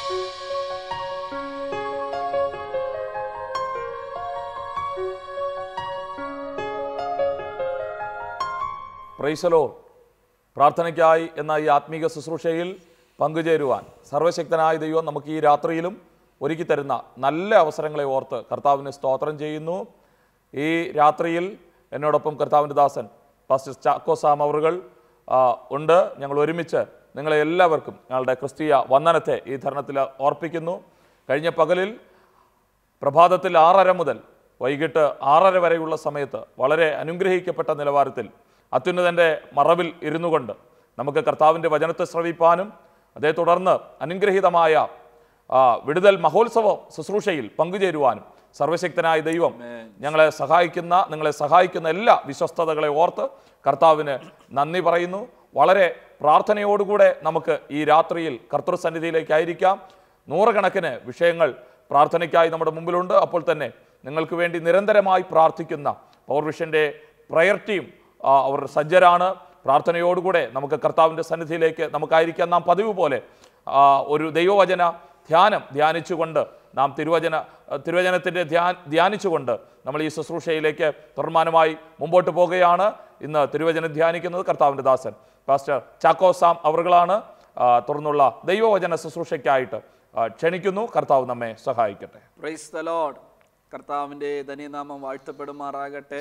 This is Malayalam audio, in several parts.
പ്രൈസലോ പ്രാർത്ഥനയ്ക്കായി എന്ന ഈ ആത്മീക ശുശ്രൂഷയിൽ പങ്കുചേരുവാൻ സർവശക്തനായ ദൈവം നമുക്ക് ഈ രാത്രിയിലും ഒരുക്കി തരുന്ന നല്ല അവസരങ്ങളെ ഓർത്ത് കർത്താവിന് സ്തോത്രം ചെയ്യുന്നു ഈ രാത്രിയിൽ എന്നോടൊപ്പം കർത്താവിൻ്റെ ദാസൻ പാസ്റ്റർ ചാക്കോ സാം അവറുകൾ ആ, ഉണ്ട് ഞങ്ങൾ ഒരുമിച്ച് നിങ്ങളെ എല്ലാവർക്കും ഞങ്ങളുടെ ക്രിസ്തീയ വന്ദനത്തെ ഈ ധരണത്തിൽ ഓർപ്പിക്കുന്നു കഴിഞ്ഞ പകലിൽ പ്രഭാതത്തിൽ ആറര മുതൽ വൈകിട്ട് ആറര വരെയുള്ള സമയത്ത് വളരെ അനുഗ്രഹിക്കപ്പെട്ട നിലവാരത്തിൽ അത്യുന്നതൻ്റെ മറവിൽ ഇരുന്നു കൊണ്ട് നമുക്ക് കർത്താവിൻ്റെ വചനത്തെ ശ്രവിപ്പാനും അതേ തുടർന്ന് അനുഗ്രഹീതമായ ആ, വിടുതൽ മഹോത്സവ ശുശ്രൂഷയിൽ പങ്കുചേരുവാനും സർവശക്തനായ ദൈവം ഞങ്ങളെ സഹായിക്കുന്ന നിങ്ങളെ സഹായിക്കുന്ന എല്ലാ വിശ്വസ്തതകളെ ഓർത്ത് കർത്താവിന് നന്ദി പറയുന്നു വളരെ പ്രാർത്ഥനയോടുകൂടെ നമുക്ക് ഈ രാത്രിയിൽ കർത്തൃസന്നിധിയിലേക്കായിരിക്കാം നൂറുകണക്കിന് വിഷയങ്ങൾ പ്രാർത്ഥനയ്ക്കായി നമ്മുടെ മുമ്പിലുണ്ട് അപ്പോൾ തന്നെ നിങ്ങൾക്ക് വേണ്ടി നിരന്തരമായി പ്രാർത്ഥിക്കുന്ന പവർ വിഷൻ്റെ പ്രയർ ടീം ആ, അവർ സജ്ജരാണ് പ്രാർത്ഥനയോടുകൂടെ നമുക്ക് കർത്താവിൻ്റെ സന്നിധിയിലേക്ക് നമുക്കായിരിക്കാം നാം പതിവ് പോലെ ആ, ഒരു ദൈവവചന ധ്യാനം ധ്യാനിച്ചുകൊണ്ട് നാം തിരുവചന തിരുവചനത്തിൻ്റെ ധ്യാ ധ്യാനിച്ചുകൊണ്ട് നമ്മൾ ഈ ശുശ്രൂഷയിലേക്ക് തുടർമാനമായി മുമ്പോട്ട് പോകുകയാണ് ഇന്ന് തിരുവചനം ധ്യാനിക്കുന്നത് കർത്താവിൻ്റെ ദാസൻ പാസ്റ്റർ ചാക്കോ സാം അവറുകളാണ് ആ, തുടർന്നുള്ള ദൈവവചന ശുശ്രൂഷയ്ക്കായിട്ട് ആ, ക്ഷണിക്കുന്നു കർത്താവ് നമ്മെ സഹായിക്കട്ടെ പ്രൈസ് ദ ലോഡ് കർത്താവിൻ്റെ ധന്യനാമം വാഴ്ത്തപ്പെടുമാറാകട്ടെ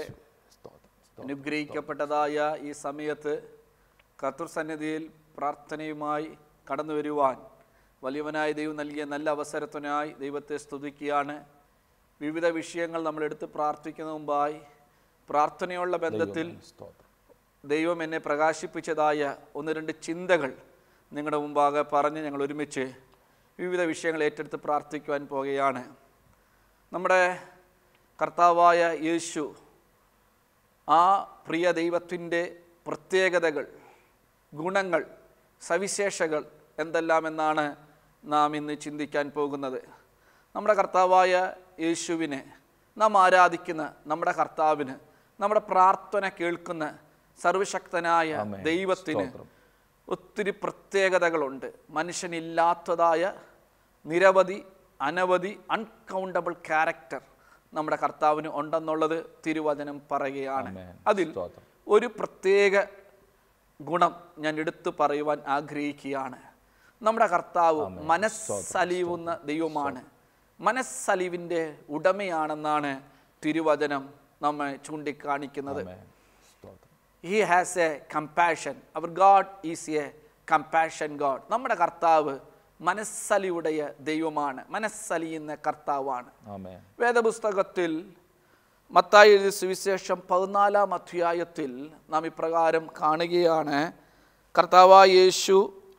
അനുഗ്രഹിക്കപ്പെട്ടതായ ഈ സമയത്ത് കർത്തൃ സന്നിധിയിൽ പ്രാർത്ഥനയുമായി കടന്നു വരുവാൻ വലിയവനായ ദൈവം നൽകിയ നല്ല അവസരത്തിനായി ദൈവത്തെ സ്തുതിക്കുകയാണ് വിവിധ വിഷയങ്ങൾ നമ്മൾ എടുത്ത് പ്രാർത്ഥിക്കുന്ന മുമ്പായി പ്രാർത്ഥനയുള്ള ബന്ധത്തിൽ ദൈവം എന്നെ പ്രകാശിപ്പിച്ചതായ ഒന്ന് രണ്ട് ചിന്തകൾ നിങ്ങളുടെ മുമ്പാകെ പറഞ്ഞ് ഞങ്ങൾ ഒരുമിച്ച് വിവിധ വിഷയങ്ങൾ ഏറ്റെടുത്ത് പ്രാർത്ഥിക്കുവാൻ പോകുകയാണ് നമ്മുടെ കർത്താവായ യേശു ആ പ്രിയ ദൈവത്തിൻ്റെ പ്രത്യേകതകൾ ഗുണങ്ങൾ സവിശേഷകൾ എന്തെല്ലാമെന്നാണ് നാം ഇന്ന് ചിന്തിക്കാൻ പോകുന്നത് നമ്മുടെ കർത്താവായ യേശുവിനെ നാം ആരാധിക്കുന്ന നമ്മുടെ കർത്താവിന് നമ്മുടെ പ്രാർത്ഥന കേൾക്കുന്ന സർവശക്തനായ ആമേൻ. ദൈവത്തിന് സ്തോത്രം. ഒത്തിരി പ്രത്യേകതകളുണ്ട് മനുഷ്യനില്ലാത്തതായ നിരവധി അനവധി അൺകൗണ്ടബിൾ ക്യാരക്ടർ നമ്മുടെ കർത്താവിന് ഉണ്ടെന്നുള്ളത് തിരുവചനം പറയുകയാണ് ആമേൻ. അതിൽ സ്തോത്രം. ഒരു പ്രത്യേക ഗുണം ഞാൻ എടുത്തു പറയുവാൻ ആഗ്രഹിക്കുകയാണ് നമ്മുടെ കർത്താവ് മനസ്സലിവുന്ന ദൈവമാണ് മനസ്സലിവിൻ്റെ ഉടമയാണെന്നാണ് തിരുവചനം നമ്മെ ചൂണ്ടിക്കാണിക്കുന്നത് ആമേൻ. സ്തോത്രം. He has a compassion our God is a compassion God നമ്മുടെ കർത്താവ് മനസ്സലിയുடைய ദൈവമാണ് മനസ്സലിയുന്ന കർത്താവാണ് ആമേൻ വേദപുസ്തകത്തിൽ മത്തായി എഴുതിയ സുവിശേഷം പതിനാലാം അധ്യായത്തിൽ നാം ഇപ്രകാരം കാണുകയാണ് കർത്താവായ യേശു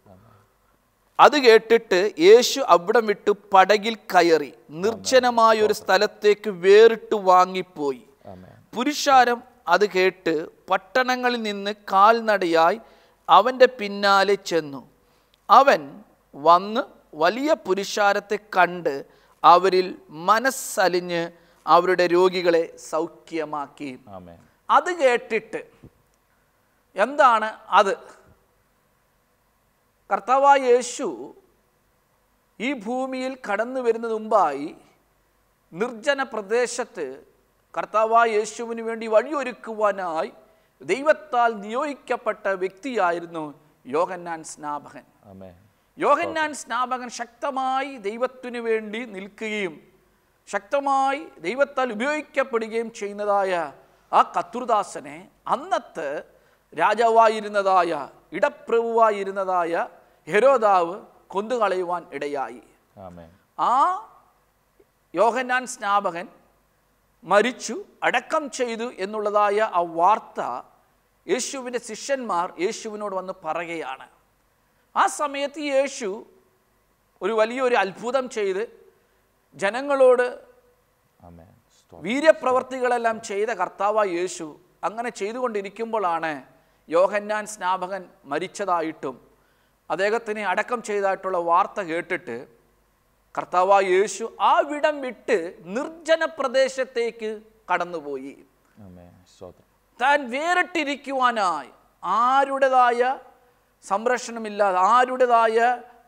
അത് കേട്ടിട്ട് യേശു അവിടം വിട്ട് പടകിൽ കയറി നിർജ്ജനമായ ഒരു സ്ഥലത്തേക്ക് വേറിട്ട് വാങ്ങിപ്പോയി ആമേൻ പുരുഷാരം അത് കേട്ട് പട്ടണങ്ങളിൽ നിന്ന് കാൽനടയായി അവൻ്റെ പിന്നാലെ ചെന്നു അവൻ വന്ന് വലിയ പുരുഷാരത്തെ കണ്ട് അവരിൽ മനസ്സലിഞ്ഞ് അവരുടെ രോഗികളെ സൗഖ്യമാക്കി ആമേൻ അത് കേട്ടിട്ട് എന്താണ് അത് കർത്താവായ യേശു ഈ ഭൂമിയിൽ കടന്നു വരുന്നതിന് മുമ്പായി നിർജ്ജന പ്രദേശത്ത് കർത്താവായ യേശുവിന് വേണ്ടി വഴിയൊരുക്കുവാനായി ദൈവത്താൽ നിയോഗിക്കപ്പെട്ട വ്യക്തിയായിരുന്നു യോഹന്നാൻ സ്നാപകൻ ആമേൻ യോഹന്നാൻ സ്നാപകൻ ശക്തമായി ദൈവത്തിനു വേണ്ടി നിൽക്കുകയും ശക്തമായി ദൈവത്താൽ ഉപയോഗിക്കപ്പെടുകയും ചെയ്യുന്നതായ ആ കത്തുർദാസനെ അന്നത്തെ രാജാവായിരുന്നതായ ഇടപ്രഭുവായിരുന്നതായ ഹെരോദാവ് കൊന്നുകളയുവാൻ ഇടയായി ആമേൻ ആ യോഹന്നാൻ സ്നാപകൻ മരിച്ചു അടക്കം ചെയ്തു എന്നുള്ളതായ ആ വാർത്ത യേശുവിൻ്റെ ശിഷ്യന്മാർ യേശുവിനോട് വന്ന് പറയുകയാണ് ആ സമയത്ത് ഈ യേശു ഒരു വലിയൊരു അത്ഭുതം ചെയ്ത് ജനങ്ങളോട് ആമേൻ സ്തോത്രം. വീര്യപ്രവർത്തികളെല്ലാം ചെയ്ത കർത്താവായ യേശു അങ്ങനെ ചെയ്തുകൊണ്ടിരിക്കുമ്പോഴാണ് യോഹന്നാൻ സ്നാപകൻ മരിച്ചതായിട്ടും അദ്ദേഹത്തിനെ അടക്കം ചെയ്തതായിട്ടുള്ള വാർത്ത കേട്ടിട്ട് കർത്താവായ യേശു ആ വിടം വിട്ട് നിർജ്ജന പ്രദേശത്തേക്ക് കടന്നുപോയി ആമേൻ സ്തോത്രം താൻ വേറിട്ടിരിക്കുവാനായി ആരുടേതായ സംരക്ഷണമില്ലാതെ ആരുടേതായ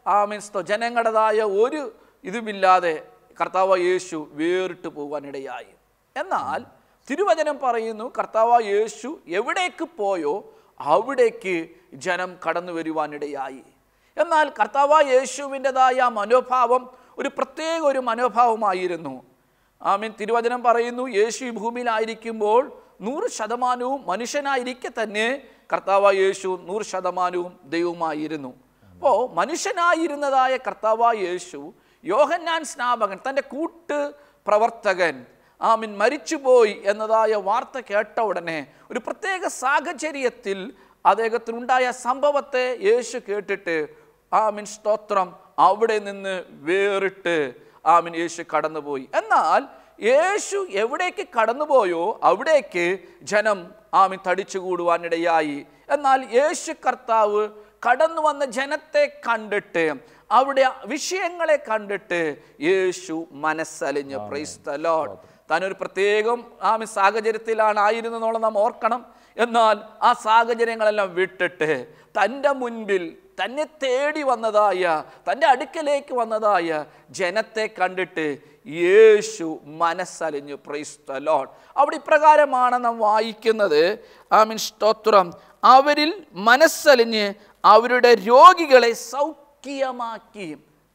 ആമീൻ ജനങ്ങളുടേതായ ഒരു ഇതുമില്ലാതെ കർത്താവ് യേശു വേറിട്ട് പോകാനിടയായി എന്നാൽ തിരുവചനം പറയുന്നു കർത്താവ് യേശു എവിടേക്ക് പോയോ അവിടേക്ക് ജനം കടന്നു വരുവാനിടയായി എന്നാൽ കർത്താവ് യേശുവിൻ്റെതായ മനോഭാവം ഒരു പ്രത്യേക ഒരു മനോഭാവമായിരുന്നു ആമീൻ തിരുവചനം പറയുന്നു യേശു ഈ ഭൂമിയിലായിരിക്കുമ്പോൾ നൂറ് ശതമാനവും മനുഷ്യനായിരിക്കെ തന്നെ കർത്താവ് യേശു നൂറ് ശതമാനവും ദൈവമായിരുന്നു അപ്പോൾ മനുഷ്യനായിരുന്നതായ കർത്താവ് യേശു യോഹന്നാൻ സ്നാപകൻ തൻ്റെ കൂട്ട് പ്രവർത്തകൻ ആമിൻ മരിച്ചുപോയി എന്നതായ വാർത്ത കേട്ട ഉടനെ ഒരു പ്രത്യേക സാഹചര്യത്തിൽ അദ്ദേഹത്തിനുണ്ടായ സംഭവത്തെ യേശു കേട്ടിട്ട് ആമിൻ സ്തോത്രം അവിടെ നിന്ന് വേറിട്ട് ആമിൻ യേശു കടന്നുപോയി എന്നാൽ യേശു എവിടേക്ക് കടന്നുപോയോ അവിടേക്ക് ജനം ആമിൻ തടിച്ചുകൂടുവാനിടയായി എന്നാൽ യേശു കർത്താവ് കടന്നു വന്ന ജനത്തെ കണ്ടിട്ട് അവിടെ വിഷയങ്ങളെ കണ്ടിട്ട് യേശു മനസ്സലിഞ്ഞ് പ്രൈസ് ദ ലോർഡ് താനൊരു പ്രത്യേകം ആമി സാഹചര്യത്തിലാണ് ആയിരുന്നെന്നുള്ളത് നാം ഓർക്കണം എന്നാൽ ആ സാഹചര്യങ്ങളെല്ലാം വിട്ടിട്ട് തൻ്റെ മുൻപിൽ തന്നെ തേടി വന്നതായ തൻ്റെ അടുക്കലേക്ക് വന്നതായ ജനത്തെ കണ്ടിട്ട് യേശു മനസ്സലിഞ്ഞു പ്രൈസ് ദ ലോഡ് അവിടെ ഇപ്രകാരമാണ് നാം വായിക്കുന്നത് ആമീൻ സ്തോത്രം അവരിൽ മനസ്സലിഞ്ഞ് അവരുടെ രോഗികളെ സൗഖ്യമാക്കി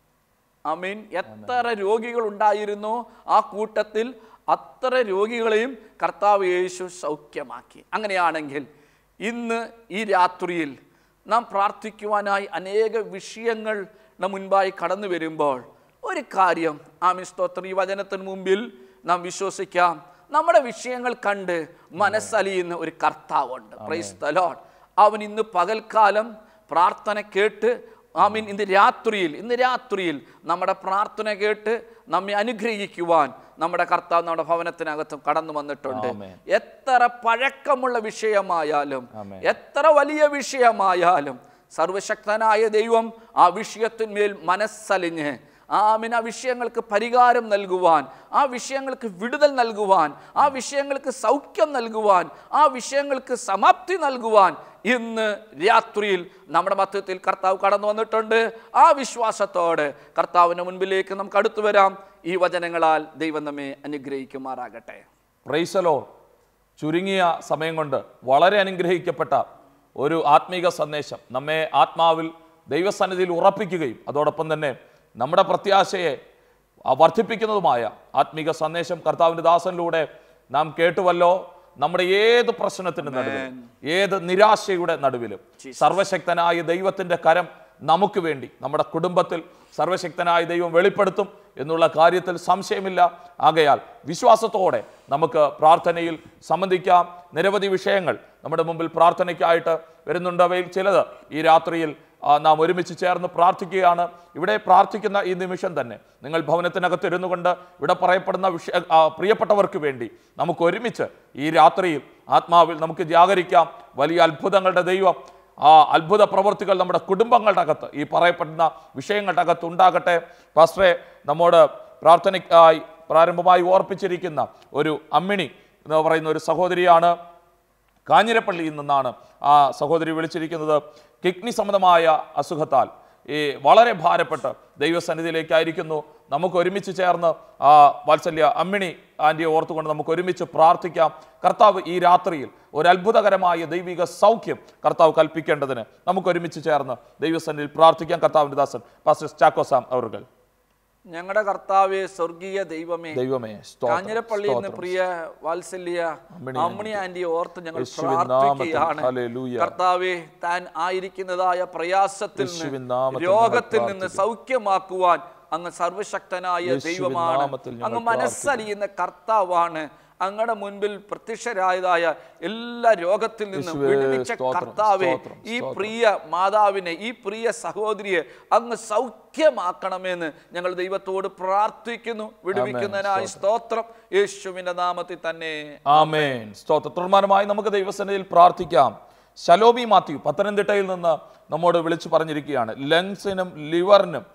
അമീൻ എത്ര രോഗികൾ ഉണ്ടായിരുന്നോ ആ കൂട്ടത്തിൽ അത്ര രോഗികളെയും കർത്താവ് യേശു സൗഖ്യമാക്കി അങ്ങനെയാണെങ്കിൽ ഇന്ന് ഈ രാത്രിയിൽ നാം പ്രാർത്ഥിക്കുവാനായി അനേക വിഷയങ്ങൾ നാം മുൻപായി കടന്നു വരുമ്പോൾ ഒരു കാര്യം ആമീൻ സ്തോത്രം ഈ വചനത്തിന് മുമ്പിൽ നാം വിശ്വസിക്കാം നമ്മുടെ വിഷയങ്ങൾ കണ്ട് മനസ്സലിയുന്ന ഒരു കർത്താവുണ്ട് പ്രൈസ് ദ ലോർഡ് അവൻ ഇന്ന് പകൽക്കാലം പ്രാർത്ഥന കേട്ട് ആമീൻ ഇന്ന് രാത്രിയിൽ ഇന്ന് രാത്രിയിൽ നമ്മുടെ പ്രാർത്ഥന കേട്ട് നമ്മെ അനുഗ്രഹിക്കുവാൻ നമ്മുടെ കർത്താവ് നമ്മുടെ ഭവനത്തിനകത്തും കടന്നു വന്നിട്ടുണ്ട് ആമേൻ. എത്ര പഴക്കമുള്ള വിഷയമായാലും ആമേൻ. എത്ര വലിയ വിഷയമായാലും സർവശക്തനായ ദൈവം ആ വിഷയത്തിന്മേൽ മനസ്സലിഞ്ഞ് ആമിൻ ആ വിഷയങ്ങൾക്ക് പരിഹാരം നൽകുവാൻ ആ വിഷയങ്ങൾക്ക് വിടുതൽ നൽകുവാൻ ആ വിഷയങ്ങൾക്ക് സൗഖ്യം നൽകുവാൻ ആ വിഷയങ്ങൾക്ക് സമാപ്തി നൽകുവാൻ ഇന്ന് രാത്രിയിൽ നമ്മുടെ മധ്യത്തിൽ കർത്താവ് കടന്നു വന്നിട്ടുണ്ട് ആ വിശ്വാസത്തോടെ കർത്താവിൻ്റെ മുൻപിലേക്ക് നമുക്ക് അടുത്തു വരാം ഈ വചനങ്ങളാൽ ദൈവം നമ്മെ അനുഗ്രഹിക്കുമാറാകട്ടെ പ്രൈസലോ ചുരുങ്ങിയ സമയം കൊണ്ട് വളരെ അനുഗ്രഹിക്കപ്പെട്ട ഒരു ആത്മീക സന്ദേശം നമ്മെ ആത്മാവിൽ ദൈവസന്നിധിയിൽ ഉറപ്പിക്കുകയും അതോടൊപ്പം തന്നെ നമ്മുടെ പ്രത്യാശയെ ആ വർദ്ധിപ്പിക്കുന്നതുമായ ആത്മീക സന്ദേശം കർത്താവിൻ്റെ ദാസനിലൂടെ നാം കേട്ടുവല്ലോ നമ്മുടെ ഏത് പ്രശ്നത്തിന്റെ നടുവിലും ഏത് നിരാശയുടെ നടുവിലും സർവശക്തനായ ദൈവത്തിന്റെ കരം നമുക്ക് വേണ്ടി നമ്മുടെ കുടുംബത്തിൽ സർവശക്തനായ ദൈവം വെളിപ്പെടുത്തും എന്നുള്ള കാര്യത്തിൽ സംശയമില്ല ആകയാൽ വിശ്വാസത്തോടെ നമുക്ക് പ്രാർത്ഥനയിൽ സംബന്ധിക്കാം നിരവധി വിഷയങ്ങൾ നമ്മുടെ മുമ്പിൽ പ്രാർത്ഥനയ്ക്കായിട്ട് വരുന്നുണ്ട് അവയിൽ ചിലത് ഈ രാത്രിയിൽ ആ, നാം ഒരുമിച്ച് ചേർന്ന് പ്രാർത്ഥിക്കുകയാണ് ഇവിടെ പ്രാർത്ഥിക്കുന്ന ഈ നിമിഷം തന്നെ നിങ്ങൾ ഭവനത്തിനകത്ത് ഇരുന്നു കൊണ്ട് ഇവിടെ പറയപ്പെടുന്ന വിഷയ ആ, പ്രിയപ്പെട്ടവർക്ക് വേണ്ടി നമുക്ക് ഒരുമിച്ച് ഈ രാത്രിയിൽ ആത്മാവിൽ നമുക്ക് ജാഗരിക്കാം വലിയ അത്ഭുതങ്ങളുടെ ദൈവം ആ അത്ഭുത പ്രവൃത്തികൾ നമ്മുടെ കുടുംബങ്ങളുടെ അകത്ത് ഈ പറയപ്പെടുന്ന വിഷയങ്ങളുടെ അകത്ത് ഉണ്ടാകട്ടെ പാസ്റ്ററെ നമ്മോട് പ്രാർത്ഥനയ്ക്കായി പ്രാരംഭമായി ഓർപ്പിച്ചിരിക്കുന്ന ഒരു അമ്മിണി എന്ന് പറയുന്ന ഒരു സഹോദരിയാണ് കാഞ്ഞിരപ്പള്ളിയിൽ നിന്നാണ് ആ സഹോദരി വിളിച്ചിരിക്കുന്നത് കിഡ്നി സംബന്ധമായ അസുഖത്താൽ ഈ വളരെ ഭാരപ്പെട്ട് ദൈവസന്നിധിയിലേക്കായിരിക്കുന്നു നമുക്ക് ഒരുമിച്ച് ചേർന്ന് ആ വാത്സല്യ അമ്മിണി ആൻറ്റിയെ ഓർത്തുകൊണ്ട് നമുക്ക് ഒരുമിച്ച് പ്രാർത്ഥിക്കാം കർത്താവ് ഈ രാത്രിയിൽ ഒരു അത്ഭുതകരമായ ദൈവിക സൗഖ്യം കർത്താവ് കൽപ്പിക്കേണ്ടതിന് നമുക്ക് ഒരുമിച്ച് ചേർന്ന് ദൈവസന്നിധിയിൽ പ്രാർത്ഥിക്കാം കർത്താവിൻ്റെ ദാസൻ പാസ്റ്റർ ചാക്കോസാം അവர்கள் ഞങ്ങളുടെ കർത്താവെ സ്വർഗീയ ദൈവമേ ദൈവമേ സ്തോത്രം, കാഞ്ഞിരപ്പള്ളിയിൽ നിന്ന് സ്തോത്രം. പ്രിയ വാത്സല്യ അമ്മിണി അമ്മിണി ആന്റിയെ ഓർത്ത് ഞങ്ങൾ യേശുവിൻ നാമത്തിൽ പ്രാർത്ഥിക്കുകയാണ് ഹല്ലേലൂയ. കർത്താവെ താൻ ആയിരിക്കുന്നതായ പ്രയാസത്തിൽ യേശുവിൻ നിന്ന് നാമത്തിൽ രോഗത്തിൽ ഞങ്ങൾ നിന്ന് സൗഖ്യമാക്കുവാൻ അങ്ങ് സർവശക്തനായ യേശുവിൻ ദൈവമാണ് നാമത്തിൽ ഞങ്ങൾ അങ്ങ് മനസ്സലിയുന്ന കർത്താവാണ് അങ്ങയുടെ മുൻപിൽ പ്രത്യക്ഷരായതായ എല്ലാ രോഗത്തിൽ നിന്നും യേശുവേ, വിടുവിച്ച സ്തോത്രം, കർത്താവെ സ്തോത്രം, ഈ സ്തോത്രം. പ്രിയ മാതാവിനെ ഈ പ്രിയ സഹോദരിയെ അങ്ങ് സൗഖ്യമാക്കണമെന്ന് ഞങ്ങൾ ദൈവത്തോട് പ്രാർത്ഥിക്കുന്നു വിടുവിക്കുന്നതിനായി സ്തോത്രം യേശുവിന്റെ നാമത്തിൽ തന്നെ ആമേൻ സ്തോത്ര തുടർമാനമായി നമുക്ക് ദൈവസന്നിധിയിൽ പ്രാർത്ഥിക്കാം ശലോബി മാത്യു പത്തനംതിട്ടയിൽ നിന്ന് നമ്മോട് വിളിച്ചു പറഞ്ഞിരിക്കുകയാണ് ലങ്സിനും ലിവറിനും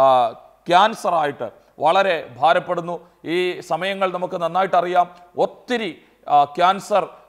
ക്യാൻസർ ആയിട്ട് വളരെ ഭാരപ്പെടുന്നു ഈ സമയങ്ങൾ നമുക്ക് നന്നായിട്ട് അറിയാം ഒത്തിരി ആ, ക്യാൻസർ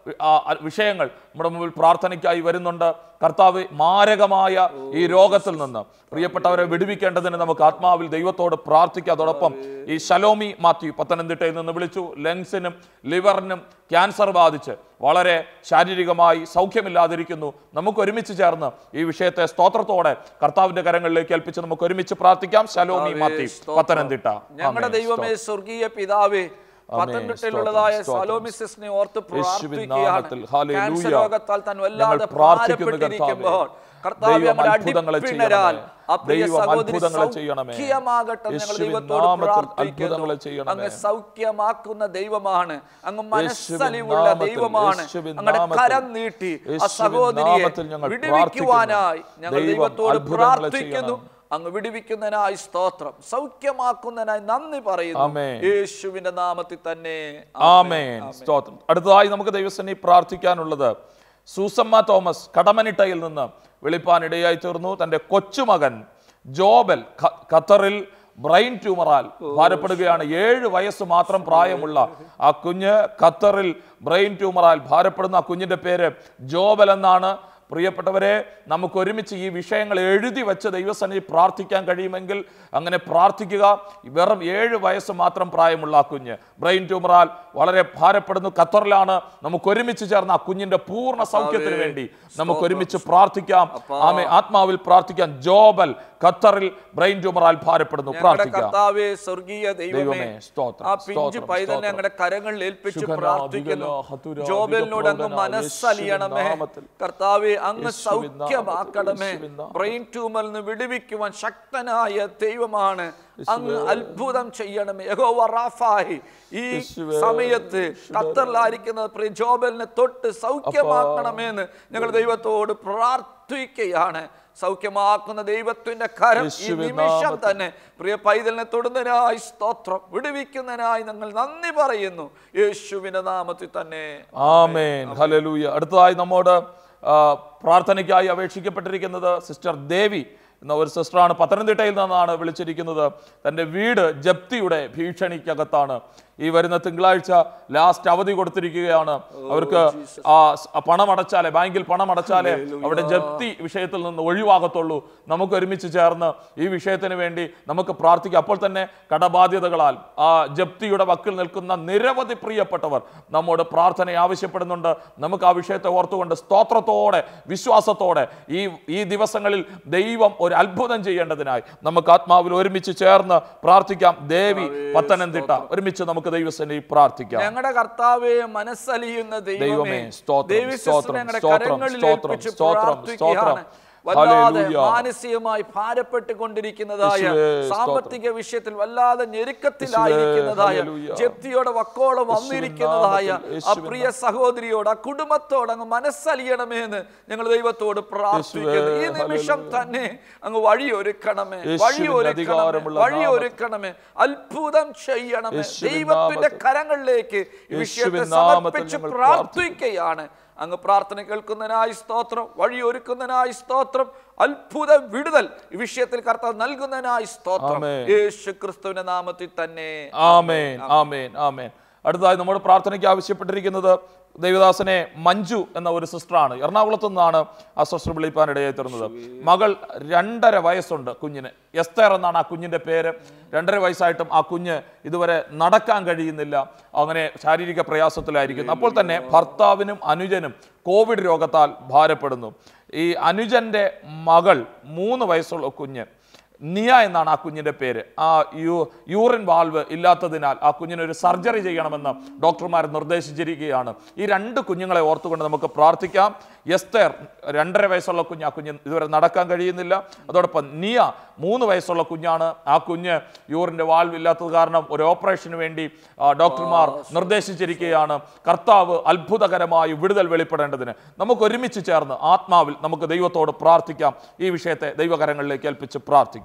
വി- ആ, ആ, വിഷയങ്ങൾ നമ്മുടെ മുമ്പിൽ പ്രാർത്ഥനയ്ക്കായി വരുന്നുണ്ട് കർത്താവ് മാരകമായ ഈ രോഗത്തിൽ നിന്ന് പ്രിയപ്പെട്ടവരെ വിടുവിക്കേണ്ടതിന് നമുക്ക് ആത്മാവിൽ ദൈവത്തോട് പ്രാർത്ഥിക്കാം അതോടൊപ്പം ഈ ശലോമി മാത്യു പത്തനംതിട്ടയിൽ നിന്ന് വിളിച്ചു ലങ്സിനും ലിവറിനും ക്യാൻസർ ബാധിച്ച് വളരെ ശാരീരികമായി സൗഖ്യമില്ലാതിരിക്കുന്നു നമുക്ക് ഒരുമിച്ച് ചേർന്ന് ഈ വിഷയത്തെ സ്തോത്രത്തോടെ കർത്താവിന്റെ കരങ്ങളിലേക്ക് ഏൽപ്പിച്ച് നമുക്ക് ഒരുമിച്ച് പ്രാർത്ഥിക്കാം ശലോമി മാത്യു സ്തോത്രം. പത്തനംതിട്ട ഞങ്ങളുടെ ആമേൻ. ദൈവമേ സ്വർഗീയ പിതാവേ പത്തനംതിട്ടയിലുള്ളതായ സ്തോത്രം, സലോമിസിനെ ഓർത്ത് യേശുവിൻ പ്രാർത്ഥിക്കുകയാണ് നാമത്തിൽ, ഹല്ലേലൂയ. ക്യാൻസർ രോഗത്താൽ താൻ വല്ലാതെ ഞങ്ങൾ പ്രാർത്ഥിക്കുന്നു ഭാരപ്പെട്ടിരിക്കുമ്പോൾ കർത്താവേ. കർത്താവ് ദൈവം ഞങ്ങളുടെ അത്ഭുതങ്ങളെ അടിപ്പിണരാൽ ചെയ്യണമേ. ആ പ്രിയ ദൈവം സഹോദരി അത്ഭുതങ്ങളെ ചെയ്യണമേ. സൗഖ്യമാകട്ടെ ഞങ്ങൾ യേശുവിൻ ദൈവത്തോട് നാമത്തിൽ പ്രാർത്ഥിക്കുന്നു അത്ഭുതങ്ങളെ ചെയ്യണമേ. അങ്ങ് സൗഖ്യമാക്കുന്ന ദൈവമാണ് അങ്ങ് യേശുവിൻ മനസ്സലിവുള്ള നാമത്തിൽ, ദൈവമാണ് യേശുവിൻ അങ്ങയുടെ നാമത്തിൽ, കരം നീട്ടി ആ യേശുവിൻ സഹോദരിയെ നാമത്തിൽ ഞങ്ങൾ വിടുവിക്കുവാനായി പ്രാർത്ഥിക്കുന്നു. ഞങ്ങൾ ദൈവം ദൈവത്തോട് അത്ഭുതങ്ങളെ പ്രാർത്ഥിക്കുന്നു ചെയ്യണം. അങ്ങ് വിടുവിക്കുന്നതിനായി സ്തോത്രം സൗഖ്യമാക്കുന്നതിനായി നന്ദി പറയുന്നു ആമേൻ. യേശുവിന്റെ നാമത്തിൽ തന്നെ ആമേൻ സ്തോത്രം അടുത്തതായി നമുക്ക് ദൈവസേനി പ്രാർത്ഥിക്കാനുള്ളത് സൂസമ്മ തോമസ് കടമനിട്ടയിൽ നിന്ന് വെളിപ്പാനിടയായി തീർന്നു തന്റെ കൊച്ചുമകൻ ജോബൽ ഖ- ഖത്തറിൽ ബ്രെയിൻ ട്യൂമറാൽ ഭാരപ്പെടുകയാണ് ഏഴ് വയസ്സ് മാത്രം പ്രായമുള്ള ആ കുഞ്ഞ് ഖത്തറിൽ ബ്രെയിൻ ട്യൂമറാൽ ഭാരപ്പെടുന്ന ആ കുഞ്ഞിന്റെ പേര് ജോബൽ എന്നാണ് പ്രിയപ്പെട്ടവരെ നമുക്ക് ഒരുമിച്ച് ഈ വിഷയങ്ങൾ എഴുതി വെച്ച് ദൈവസന്നിധി പ്രാർത്ഥിക്കാൻ കഴിയുമെങ്കിൽ അങ്ങനെ പ്രാർത്ഥിക്കുക വെറും ഏഴ് വയസ്സ് മാത്രം പ്രായമുള്ള ആ കുഞ്ഞ് ബ്രെയിൻ ട്യൂമറാൽ വളരെ ഭാരപ്പെടുന്നു ഖത്തറിലാണ് നമുക്ക് ഒരുമിച്ച് ചേർന്ന് ആ കുഞ്ഞിന്റെ പൂർണ്ണ സൗഖ്യത്തിന് വേണ്ടി നമുക്ക് ഒരുമിച്ച് പ്രാർത്ഥിക്കാം ആമേ ആത്മാവിൽ പ്രാർത്ഥിക്കാം ജോബൽ ഖത്തറിൽ ബ്രെയിൻ ട്യൂമറാൽ ഭാരപ്പെടുന്നു ഞങ്ങളുടെ പ്രാർത്ഥിക്കാം കർത്താവേ സ്വർഗീയ ദൈവമേ ദൈവമേ, സ്തോത്രം, ആ പിഞ്ചു സ്തോത്രം, പൈതലിനെ സ്തോത്രം. ഞങ്ങളുടെ കരങ്ങളിൽ ഏൽപ്പിച്ച് ശുഖന, പ്രാർത്ഥിക്കുന്നു വികല, ഹതുര, ജോബലിനോട് അങ്ങ് വികപ്രോധന, മനസ്സലിയണമേ യേശുവിൻ നാമത്തിൽ. കർത്താവെ അങ്ങ് യേശുവിൻ നാമത്തിൽ, സൗഖ്യമാക്കണമേ യേശുവിൻ നാമത്തിൽ. ബ്രെയിൻ ട്യൂമറിൽ നിന്ന് വിടുവിക്കുവാൻ ശക്തനായ ദൈവമാണ് അങ്ങ് അത്ഭുതം ചെയ്യണമേ യഹോവ റാഫായി ഈ യേശുവേ, സമയത്ത് ഖത്തറിലായിരിക്കുന്ന പ്രിയ ജോബലിനെ തൊട്ട് സൗഖ്യമാക്കണമെന്ന് ഞങ്ങൾ ദൈവത്തോട് പ്രാർത്ഥിക്കുകയാണ് സൗഖ്യമാക്കുന്ന ദൈവത്തിന്റെ കരം ഈ യേശുവിൻ നിമിഷം നാമത്തിൽ. തന്നെ പ്രിയ പൈതലിനെ തൊടുന്നതിനായി സ്തോത്രം വിടുവിക്കുന്നതിനായി ഞങ്ങൾ നന്ദി പറയുന്നു യേശുവിന്റെ നാമത്തിൽ തന്നെ ആമേൻ ഹല്ലേലൂയ അടുത്തതായി നമ്മോട് ആ, പ്രാർത്ഥനയ്ക്കായി അപേക്ഷിക്കപ്പെട്ടിരിക്കുന്നത് സിസ്റ്റർ ദേവി എന്ന ഒരു സിസ്റ്ററാണ് പത്തനംതിട്ടയിൽ നിന്നാണ് വിളിച്ചിരിക്കുന്നത് തൻ്റെ വീട് ജപ്തിയുടെ ഭീഷണിക്കകത്താണ് ഈ വരുന്ന തിങ്കളാഴ്ച ലാസ്റ്റ് അവധി കൊടുത്തിരിക്കുകയാണ് അവർക്ക് ആ സ്- ആ പണം അടച്ചാലേ ബാങ്കിൽ പണം അടച്ചാലേ അവിടെ ജപ്തി വിഷയത്തിൽ നിന്ന് ഒഴിവാകത്തുള്ളൂ നമുക്ക് ഒരുമിച്ച് ചേർന്ന് ഈ വിഷയത്തിന് വേണ്ടി നമുക്ക് പ്രാർത്ഥിക്കാം അപ്പോൾ തന്നെ കടബാധ്യതകളാൽ ആ ജപ്തിയുടെ വക്കിൽ നിൽക്കുന്ന നിരവധി പ്രിയപ്പെട്ടവർ നമ്മോട് പ്രാർത്ഥന ആവശ്യപ്പെടുന്നുണ്ട് നമുക്ക് ആ വിഷയത്തെ ഓർത്തുകൊണ്ട് സ്തോത്രത്തോടെ വിശ്വാസത്തോടെ ഈ ഈ ദിവസങ്ങളിൽ ദൈവം ഒരു അത്ഭുതം ചെയ്യേണ്ടതിനായി നമുക്ക് ആത്മാവിൽ ഒരുമിച്ച് ചേർന്ന് പ്രാർത്ഥിക്കാം ദേവി പത്തനംതിട്ട ഒരുമിച്ച് നമുക്ക് ദൈവസേനയിൽ പ്രാർത്ഥിക്കാം ഞങ്ങളുടെ കർത്താവെ മനസ്സലിയുന്ന ദൈവമേ ദൈവമേ, സ്തോത്രം, ദൈവ സിസ്റ്ററിനെ സ്തോത്രം, ഞങ്ങളുടെ സ്തോത്രം, കരങ്ങളിൽ സ്തോത്രം, ഏൽപ്പിച്ച് സ്തോത്രം, പ്രാർത്ഥിക്കുകയാണ്. സ്തോത്രം. വല്ലാതെ ഹല്ലേലൂയ. മാനസികമായി ഭാരപ്പെട്ടുകൊണ്ടിരിക്കുന്നതായ യേശുവേ, സാമ്പത്തിക വിഷയത്തിൽ വല്ലാതെ ഞെരുക്കത്തിലായിരിക്കുന്നതായ ഹല്ലേലൂയ. ജപ്തിയോടെ വക്കോളം വന്നിരിക്കുന്നതായ നാമത്തിൽ, ആ യേശുവിൻ പ്രിയ സഹോദരിയോട് ആ കുടുംബത്തോട് അങ്ങ് മനസ്സലിയണമേ എന്ന് ഞങ്ങൾ ദൈവത്തോട് പ്രാർത്ഥിക്കുന്നു ഈ യേശുവേ, നിമിഷം തന്നെ അങ്ങ് വഴിയൊരുക്കണമേ യേശുവിന്റെ വഴിയൊരുക്കണമേ അധികാരമുള്ള വഴിയൊരുക്കണമേ അത്ഭുതം ചെയ്യണമേ യേശുവിൻ ദൈവത്തിന്റെ നാമത്തിൽ. കരങ്ങളിലേക്ക് ഈ വിഷയത്തെ യേശുവിൻ നാമത്തിൽ സമർപ്പിച്ച് ഞങ്ങൾ പ്രാർത്ഥിക്കുകയാണ് അങ്ങ് പ്രാർത്ഥന കേൾക്കുന്നതിനായി സ്തോത്രം വഴിയൊരുക്കുന്നതിനായി സ്തോത്രം അത്ഭുത വിടുതൽ ഈ വിഷയത്തിൽ കർത്താവ് നൽകുന്നതിനായി സ്തോത്രം ആമേൻ. യേശു ക്രിസ്തുവിന്റെ നാമത്തിൽ തന്നെ ആമേൻ ആമേൻ ആമേൻ അടുത്തതായി നമ്മുടെ പ്രാർത്ഥനയ്ക്ക് ആവശ്യപ്പെട്ടിരിക്കുന്നത് ദൈവദാസനെ മഞ്ജു എന്ന ഒരു സിസ്റ്ററാണ് എറണാകുളത്തു നിന്നാണ് ആ സിസ്റ്റർ വിളിപ്പാൻ ഇടയായി തീർന്നത് മകൾ രണ്ടര വയസ്സുണ്ട് കുഞ്ഞിന് എസ്തർ എന്നാണ് ആ കുഞ്ഞിന്റെ പേര് രണ്ടര വയസ്സായിട്ടും ആ കുഞ്ഞ് ഇതുവരെ നടക്കാൻ കഴിയുന്നില്ല അങ്ങനെ ശാരീരിക പ്രയാസത്തിലായിരിക്കുന്നു അപ്പോൾ തന്നെ ഭർത്താവിനും അനുജനും കോവിഡ് രോഗത്താൽ ഭാരപ്പെടുന്നു ഈ അനുജന്റെ മകൾ മൂന്ന് വയസ്സുള്ള കുഞ്ഞ് നിയ എന്നാണ് ആ കുഞ്ഞിന്റെ പേര് ആ യു യൂറിൻ വാൽവ് ഇല്ലാത്തതിനാൽ ആ കുഞ്ഞിന് ഒരു സർജറി ചെയ്യണമെന്ന് ഡോക്ടർമാർ നിർദ്ദേശിച്ചിരിക്കുകയാണ് ഈ രണ്ട് കുഞ്ഞുങ്ങളെ ഓർത്തുകൊണ്ട് നമുക്ക് പ്രാർത്ഥിക്കാം എസ്തേർ രണ്ടര വയസ്സുള്ള കുഞ്ഞ് ആ കുഞ്ഞ് ഇതുവരെ നടക്കാൻ കഴിയുന്നില്ല അതോടൊപ്പം നിയ മൂന്ന് വയസ്സുള്ള കുഞ്ഞാണ് ആ കുഞ്ഞ് യൂറിന്റെ വാൽവ് ഇല്ലാത്തത് കാരണം ഒരു ഓപ്പറേഷന് വേണ്ടി ആ, ഡോക്ടർമാർ നിർദ്ദേശിച്ചിരിക്കുകയാണ് കർത്താവ് അത്ഭുതകരമായി വിടുതൽ വെളിപ്പെടേണ്ടതിന് നമുക്ക് ഒരുമിച്ച് ചേർന്ന് ആത്മാവിൽ നമുക്ക് ദൈവത്തോട് പ്രാർത്ഥിക്കാം ഈ വിഷയത്തെ ദൈവകരങ്ങളിലേക്ക് ഏൽപ്പിച്ച് പ്രാർത്ഥിക്കാം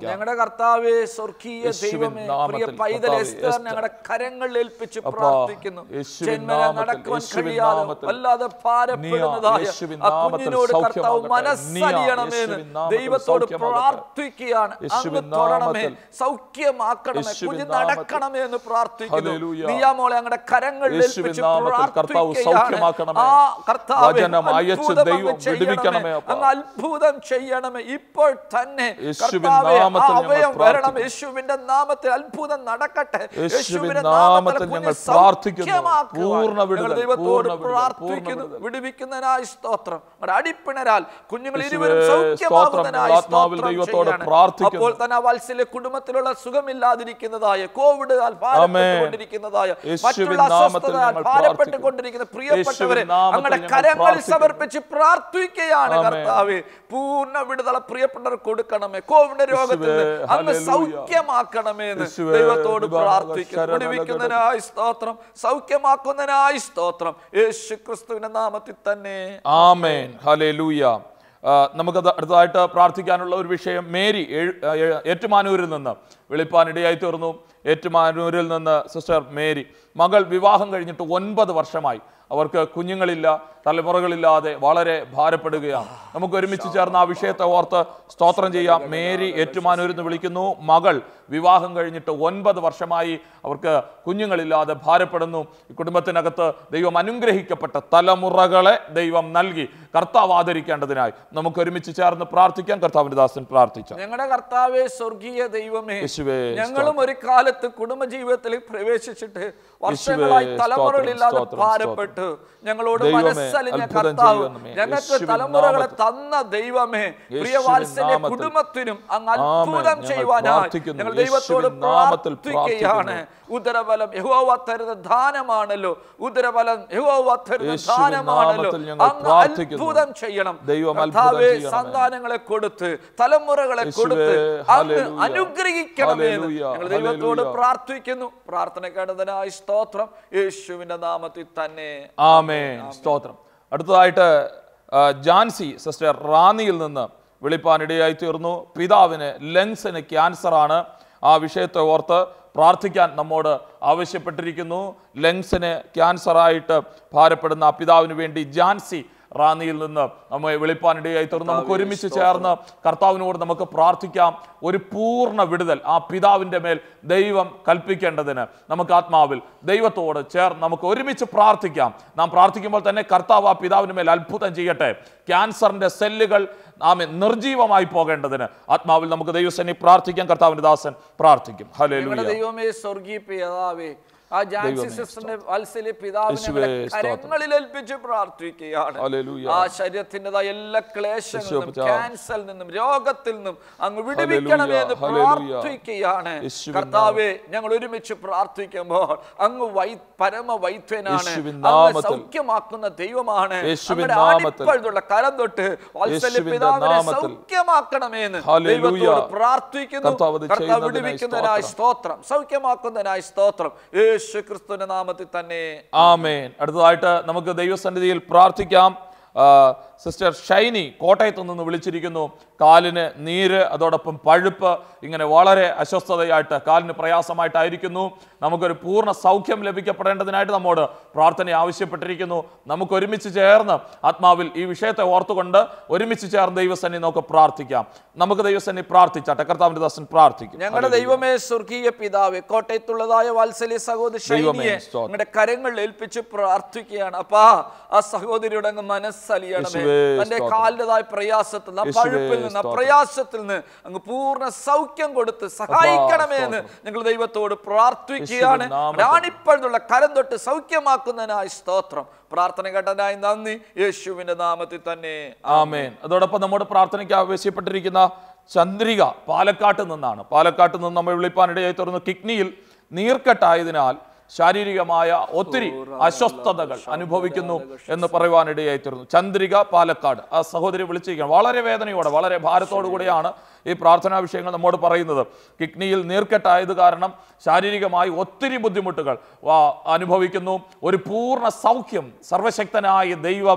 ഞങ്ങളുടെ കർത്താവെ സ്വർഗീയ യേശുവിൻ ദൈവമേ നാമത്തിൽ പ്രിയ പൈതൽ കർത്താവേ, എസ്തർ എസ്തർ. ഞങ്ങളുടെ കരങ്ങളിൽ ഏൽപ്പിച്ച് അപ്പാ, പ്രാർത്ഥിക്കുന്നു യേശുവിൻ ജന്മന നാമത്തിൽ, നടക്കുവാൻ യേശുവിൻ കഴിയാതെ നാമത്തിൽ, വല്ലാതെ ഭാരപ്പെടുന്നതായ യേശുവിൻ ആ നാമത്തിൽ കുഞ്ഞിനോട് കർത്താവ് സൗഖ്യമാകട്ടെ. മനസ്സലിയണമെന്ന് യേശുവിൻ നാമത്തിൽ ദൈവത്തോട് സൗഖ്യമാകട്ടെ. പ്രാർത്ഥിക്കുകയാണ് അങ്ങ് യേശുവിൻ തൊടണമേ നാമത്തിൽ, സൗഖ്യമാക്കണമേ യേശുവിൻ കുഞ്ഞ് നാമത്തിൽ. നടക്കണമേ എന്ന് പ്രാർത്ഥിക്കുന്നു ഹല്ലേലൂയ. നീയാമോളെ ഞങ്ങളുടെ കരങ്ങളിൽ യേശുവിൻ ഏൽപ്പിച്ച് നാമത്തിൽ കർത്താവ് സൗഖ്യമാക്കണമേ. ആ കർത്താവേ വചനം അയച്ച് അത്ഭുതം ദൈവം അങ്ങ് ചെയ്യണമേ. വിടുവിക്കണമേ അപ്പാ. അങ്ങ് അത്ഭുതം ചെയ്യണമേ ഇപ്പോൾ തന്നെ യേശുവിൻ കർത്താവേ, ആ നാമത്തിൽ ഞങ്ങൾ അഭയം വരണം പ്രാർത്ഥിക്കുന്നു. യേശുവിന്റെ നാമത്തിൽ അത്ഭുതം നടക്കട്ടെ യേശുവിൻ യേശുവിന്റെ നാമത്തിൽ കുഞ്ഞ് ഞങ്ങൾ പ്രാർത്ഥിക്കുന്നു. സൗഖ്യമാക്കുവാൻ പൂർണ്ണ വിടുതൽ, ഞങ്ങൾ ദൈവത്തോട് പൂർണ്ണ വിടുതൽ, പ്രാർത്ഥിക്കുന്നു പൂർണ്ണ വിടുതൽ. വിടുവിക്കുന്നതിനായി സ്തോത്രം നമ്മുടെ അടിപ്പിണരാൽ കുഞ്ഞുങ്ങൾ യേശുവേ, ഇരുവരും സൗഖ്യമാകുന്നതിനായി സ്തോത്രം. ആത്മാവിൽ സ്തോത്രം ദൈവത്തോട് ചെയ്യാണ്. പ്രാർത്ഥിക്കുന്നു. അപ്പോൾ തന്നെ ആ വത്സല്യ കുടുംബത്തിലുള്ള സുഖമില്ലാതിരിക്കുന്നതായ കോവിഡാൽ ഭാരപ്പെട്ടുകൊണ്ടിരിക്കുന്നതായ യേശുവിൻ മറ്റുള്ള നാമത്തിൽ അസ്വസ്ഥതയാൽ ഞങ്ങൾ ഭാരപ്പെട്ടുകൊണ്ടിരിക്കുന്ന പ്രിയപ്പെട്ടവരെ യേശുവിൻ നാമത്തിൽ അങ്ങയുടെ ഞങ്ങൾ കരങ്ങളിൽ പ്രാർത്ഥിക്കുന്നു. സമർപ്പിച്ച് പ്രാർത്ഥിക്കുകയാണ് ആമേൻ. കർത്താവേ പൂർണ്ണ വിടുതല പ്രിയപ്പെട്ടവർ കൊടുക്കണമേ കോവിഡ് രോഗത്തിൽ നിന്ന് യേശുവേ, അങ്ങ് ഹല്ലേലൂയ. സൗഖ്യമാക്കണമേ എന്ന് യേശുവേ, ദൈവത്തോട് വിഭാഗ പ്രാർത്ഥിക്കുന്നു ശരണ വിടുവിക്കുന്നതിനായി സ്തോത്രം സൗഖ്യമാക്കുന്നതിനായി സ്തോത്രം യേശു ക്രിസ്തുവിന്റെ നാമത്തിൽ തന്നെ ആമേൻ ഹല്ലേലൂയ ആ, നമുക്കത് അടുത്തതായിട്ട് പ്രാർത്ഥിക്കാനുള്ള ഒരു വിഷയം മേരി ഏഴ്- ആ, ഏ- ഏറ്റുമാനൂരിൽ നിന്ന് വെളിപ്പാനിടയായി തീർന്നു ഏറ്റുമാനൂരിൽ നിന്ന് സിസ്റ്റർ മേരി മകൾ വിവാഹം കഴിഞ്ഞിട്ട് ഒൻപത് വർഷമായി അവർക്ക് കുഞ്ഞുങ്ങളില്ല തലമുറകളില്ലാതെ വളരെ ഭാരപ്പെടുകയാണ് നമുക്ക് ഒരുമിച്ച് ചേർന്ന് ആ വിഷയത്തെ ഓർത്ത് സ്തോത്രം ചെയ്യാം മേരി ഏറ്റുമാനൂരിൽ നിന്ന് വിളിക്കുന്നു മകൾ വിവാഹം കഴിഞ്ഞിട്ട് ഒൻപത് വർഷമായി അവർക്ക് കുഞ്ഞുങ്ങളില്ലാതെ ഭാരപ്പെടുന്നു ഈ കുടുംബത്തിനകത്ത് ദൈവം അനുഗ്രഹിക്കപ്പെട്ട തലമുറകളെ ദൈവം നൽകി കർത്താവ് ആദരിക്കേണ്ടതിനായി നമുക്ക് ഒരുമിച്ച് ചേർന്ന് പ്രാർത്ഥിക്കാം കർത്താവിന്റെ ദാസൻ പ്രാർത്ഥിച്ച ഞങ്ങളുടെ കർത്താവേ സ്വർഗീയ ദൈവമേ യേശുവേ, ഞങ്ങളും ഒരു കാലത്ത് കുടുംബജീവിതത്തിൽ പ്രവേശിച്ചിട്ട് വർഷങ്ങളായി യേശുവേ, തലമുറകളില്ലാതെ സ്തോത്രം, സ്തോത്രം, ഭാരപ്പെട്ടു ഞങ്ങളോട് ദൈവമേ, മനസ്സലിഞ്ഞ അത്ഭുതം കർത്താവ് ചെയ്യണമേ. ഞങ്ങൾക്ക് യേശുവിൻ തലമുറകളെ നാമത്തിൽ. തന്ന ദൈവമേ യേശുവിൻ പ്രിയവാത്സല്യ നാമത്തിൽ. കുടുംബത്തിനും അങ്ങ് ആമേൻ. അത്ഭുതം ഞങ്ങൾ ചെയ്യുവാനായി പ്രാർത്ഥിക്കുന്നു. ഞങ്ങൾ ദൈവത്തോട് യേശുവിൻ നാമത്തിൽ പ്രാർത്ഥിക്കുകയാണ് ഉദരബലം യഹോവ തരുന്ന ദാനമാണല്ലോ ഉദരബലം യഹോവ തരുന്ന യേശുവിൻ ദാനമാണല്ലോ നാമത്തിൽ ഞങ്ങൾ അങ്ങ് പ്രാർത്ഥിക്കുന്നു. അത്ഭുതം ചെയ്യണം ദൈവം അത്ഭുതം കർത്താവേ ചെയ്യണമേ. സന്താനങ്ങളെ കൊടുത്ത് തലമുറകളെ യേശുവേ, കൊടുത്ത് അങ്ങ് ഹല്ലേലൂയ. അനുഗ്രഹിക്കണമേ എന്ന് ഹല്ലേലൂയ, ഞങ്ങൾ ദൈവത്തോട് ഹല്ലേലൂയ. പ്രാർത്ഥിക്കുന്നു പ്രാർത്ഥന കേട്ടതിനായി സ്തോത്രം യേശുവിന്റെ നാമത്തിൽ തന്നെ ആമേൻ സ്തോത്രം അടുത്തതായിട്ട് ആ, ജാൻസി സിസ്റ്റർ റാന്നിയിൽ നിന്ന് വെളിപ്പാനിടയായി തീർന്നു പിതാവിന് ലങ്സിന് ക്യാൻസറാണ് ആ വിഷയത്തെ ഓർത്ത് പ്രാർത്ഥിക്കാൻ നമ്മോട് ആവശ്യപ്പെട്ടിരിക്കുന്നു ലങ്സിന് ക്യാൻസറായിട്ട് ഭാരപ്പെടുന്ന ആ പിതാവിന് വേണ്ടി ജാൻസി റാന്നിയിൽ നിന്ന് നമ്മെ വെളിപ്പാനിടയായി തീർന്നു നമുക്ക് ഒരുമിച്ച് ചേർന്ന് കർത്താവിനോട് നമുക്ക് പ്രാർത്ഥിക്കാം ഒരു പൂർണ്ണ വിടുതൽ ആ പിതാവിൻ്റെ മേൽ ദൈവം കൽപ്പിക്കേണ്ടതിന് നമുക്ക് ആത്മാവിൽ ദൈവത്തോട് ചേർന്ന് നമുക്ക് ഒരുമിച്ച് പ്രാർത്ഥിക്കാം നാം പ്രാർത്ഥിക്കുമ്പോൾ തന്നെ കർത്താവ് ആ പിതാവിന് മേൽ അത്ഭുതം ചെയ്യട്ടെ ക്യാൻസറിന്റെ സെല്ലുകൾ നാം നിർജീവമായി പോകേണ്ടതിന് ആത്മാവിൽ നമുക്ക് ദൈവസേനി പ്രാർത്ഥിക്കാം കർത്താവിന്റെ ദാസൻ പ്രാർത്ഥിക്കും ഹലേ ഞങ്ങളുടെ ദൈവമേ സ്വർഗീയ പിതാവേ ആ ജാൻസി ദൈവമേ, സിസ്റ്ററിന്റെ വാത്സല്യ പിതാവിനെ യേശുവേ, ഞങ്ങളുടെ കരങ്ങളിൽ ഏൽപ്പിച്ച് പ്രാർത്ഥിക്കുകയാണ് ഹല്ലേലൂയ. ആ ശരീരത്തിൻ്റെതായ എല്ലാ ക്ലേശങ്ങളിൽ നിന്നും യേശുവേ, ക്യാൻസറിൽ നിന്നും രോഗത്തിൽ നിന്നും അങ്ങ് വിടുവിക്കണമേ എന്ന് ഹല്ലേലൂയ. പ്രാർത്ഥിക്കുകയാണ് യേശുവിൻ കർത്താവെ ഞങ്ങൾ ഒരുമിച്ച് പ്രാർത്ഥിക്കുമ്പോൾ അങ്ങ് വൈ പരമ വൈദ്യനാണ് യേശുവിൻ അങ്ങ് നാമത്തിൽ. സൗഖ്യമാക്കുന്ന ദൈവമാണ് യേശുവിൻ അങ്ങയുടെ നാമത്തിൽ. ആണിപ്പഴുതുള്ള കരം തൊട്ട് വാത്സല്യ യേശുവിന്റെ പിതാവിനെ നാമത്തിൽ. സൗഖ്യമാക്കണമേ എന്ന് ഹല്ലേലൂയ. ദൈവത്തോട് പ്രാർത്ഥിക്കുന്നു കർത്താവ് അത് കർത്താവ് ചെയ്യുന്നതിനായി വിടുവിക്കുന്നതിനായി സ്തോത്രം സൗഖ്യമാക്കുന്നതിനായി സ്തോത്രം യേശു ക്രിസ്തുവിന്റെ നാമത്തിൽ തന്നെ ആമേൻ അടുത്തതായിട്ട് നമുക്ക് ദൈവസന്നിധിയിൽ പ്രാർത്ഥിക്കാം ആ, സിസ്റ്റർ ഷൈനി കോട്ടയത്തു നിന്ന് വിളിച്ചിരിക്കുന്നു കാലിന് നീര് അതോടൊപ്പം പഴുപ്പ് ഇങ്ങനെ വളരെ അസ്വസ്ഥതയായിട്ട് കാലിന് പ്രയാസമായിട്ടായിരിക്കുന്നു നമുക്കൊരു പൂർണ്ണ സൗഖ്യം ലഭിക്കപ്പെടേണ്ടതിനായിട്ട് നമ്മോട് പ്രാർത്ഥന ആവശ്യപ്പെട്ടിരിക്കുന്നു നമുക്ക് ഒരുമിച്ച് ചേർന്ന് ആത്മാവിൽ ഈ വിഷയത്തെ ഓർത്തുകൊണ്ട് ഒരുമിച്ച് ചേർന്ന് ദൈവസന്നി നമുക്ക് പ്രാർത്ഥിക്കാം നമുക്ക് ദൈവസന്നി പ്രാർത്ഥിച്ചാട്ടെ കർത്താവിന്റെ ദാസൻ പ്രാർത്ഥിക്കും ഞങ്ങളുടെ ദൈവമേ സ്വർഗീയ പിതാവേ കോട്ടയത്തുള്ളതായ വാത്സല്യ സഹോദരി ദൈവമേ, ശൈലിയെ സ്തോത്രം. നിങ്ങളുടെ കരങ്ങളിൽ ഏൽപ്പിച്ച് പ്രാർത്ഥിക്കുകയാണ് അപ്പാ ആ സഹോദരിയുടെ അങ്ങ് മനസ്സലിയണമേ യേശുവേ, തന്റെ സ്തോത്രം. കാലിൻ്റെതായ പ്രയാസത്തിൽ നിന്ന് ആ യേശുവേ, പഴുപ്പിൽ നിന്ന് ആ സ്തോത്രം. പ്രയാസത്തിൽ നിന്ന് അങ്ങ് പൂർണ്ണ സൗഖ്യം കൊടുത്ത് സഹായിക്കണമേ എന്ന് ഞങ്ങൾ ദൈവത്തോട് പ്രാർത്ഥിക്കുകയാണ് യേശുവിൻ നാമത്തിൽ. രാണിപ്പഴുതുള്ള കരം തൊട്ട് സൗഖ്യമാക്കുന്നതിനായി സ്തോത്രം പ്രാർത്ഥന കേട്ടതിനായി നന്ദി യേശുവിന്റെ നാമത്തിൽ തന്നെ ആമേൻ അതോടൊപ്പം നമ്മുടെ പ്രാർത്ഥനയ്ക്ക് ആവശ്യപ്പെട്ടിരിക്കുന്ന ചന്ദ്രിക പാലക്കാട്ട് നിന്നാണ് പാലക്കാട്ട് നിന്ന് നമ്മൾ വിളിപ്പാനിടയായി തുറന്ന് കിഡ്നിയിൽ നീർക്കെട്ടായതിനാൽ ശാരീരികമായ ഒത്തിരി അസ്വസ്ഥതകൾ അനുഭവിക്കുന്നു എന്ന് പറയുവാനിടയായി തീർന്നു ചന്ദ്രിക പാലക്കാട് ആ സഹോദരി വിളിച്ചിരിക്കുകയാണ് വളരെ വേദനയോടെ വളരെ ഭാരത്തോടു കൂടിയാണ് ഈ പ്രാർത്ഥനാ വിഷയങ്ങൾ നമ്മോട് പറയുന്നത് കിഡ്നിയിൽ നീർക്കെട്ടായത് കാരണം ശാരീരികമായി ഒത്തിരി ബുദ്ധിമുട്ടുകൾ ആ, അനുഭവിക്കുന്നു ഒരു പൂർണ്ണ സൗഖ്യം സർവശക്തനായ ദൈവം